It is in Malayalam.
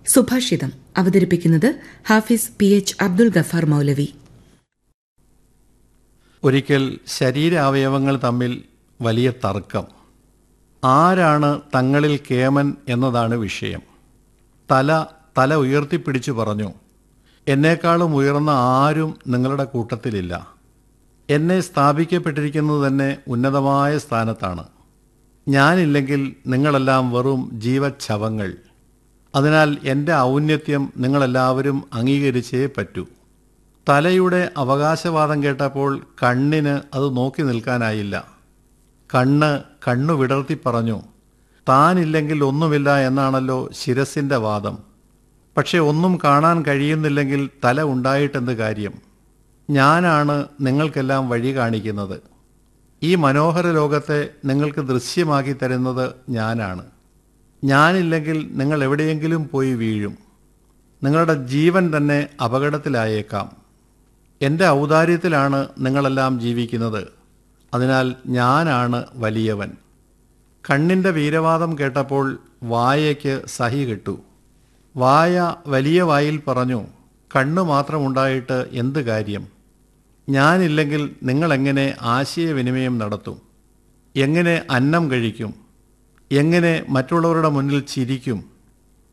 സുഭാഷിതം അവതരിപ്പിക്കുന്നത് ഹാഫിസ് പി എച്ച് അബ്ദുൽ ഗഫാർ മൗലവി ഒരിക്കൽ ശരീരാവയവങ്ങൾ തമ്മിൽ വലിയ തർക്കം ആരാണ് തങ്ങളിൽ കേമൻ എന്നതാണ് വിഷയം തല തല ഉയർത്തിപ്പിടിച്ചു പറഞ്ഞു എന്നേക്കാളും ഉയർന്ന ആരും നിങ്ങളുടെ കൂട്ടത്തിലില്ല എന്നെ സ്ഥാപിക്കപ്പെട്ടിരിക്കുന്നത് തന്നെ ഉന്നതമായ സ്ഥാനത്താണ് ഞാനില്ലെങ്കിൽ നിങ്ങളെല്ലാം വെറും ജീവച്ഛവങ്ങൾ അതിനാൽ എൻ്റെ ഔന്നത്യം നിങ്ങളെല്ലാവരും അംഗീകരിച്ചേ പറ്റൂ തലയുടെ അവകാശവാദം കേട്ടപ്പോൾ കണ്ണിന് അത് നോക്കി നിൽക്കാനായില്ല കണ്ണ് കണ്ണു വിടർത്തി പറഞ്ഞു താനില്ലെങ്കിൽ ഒന്നുമില്ല എന്നാണല്ലോ ശിരസിൻ്റെ വാദം പക്ഷെ ഒന്നും കാണാൻ കഴിയുന്നില്ലെങ്കിൽ തല ഉണ്ടായിട്ടെന്ത് കാര്യം ഞാനാണ് നിങ്ങൾക്കെല്ലാം വഴി കാണിക്കുന്നത് ഈ മനോഹര ലോകത്തെ നിങ്ങൾക്ക് ദൃശ്യമാക്കി തരുന്നത് ഞാനാണ് ഞാനില്ലെങ്കിൽ നിങ്ങൾ എവിടെയെങ്കിലും പോയി വീഴും നിങ്ങളുടെ ജീവൻ തന്നെ അപകടത്തിലായേക്കാം എൻ്റെ ഔദാര്യത്തിലാണ് നിങ്ങളെല്ലാം ജീവിക്കുന്നത് അതിനാൽ ഞാനാണ് വലിയവൻ കണ്ണിൻ്റെ വീരവാദം കേട്ടപ്പോൾ വായയ്ക്ക് സഹി കിട്ടു വായ വലിയ വായിൽ പറഞ്ഞു കണ്ണു മാത്രമുണ്ടായിട്ട് എന്ത് കാര്യം ഞാനില്ലെങ്കിൽ നിങ്ങളെങ്ങനെ ആശയവിനിമയം നടത്തും എങ്ങനെ അന്നം കഴിക്കും എങ്ങനെ മറ്റുള്ളവരുടെ മുന്നിൽ ചിരിക്കും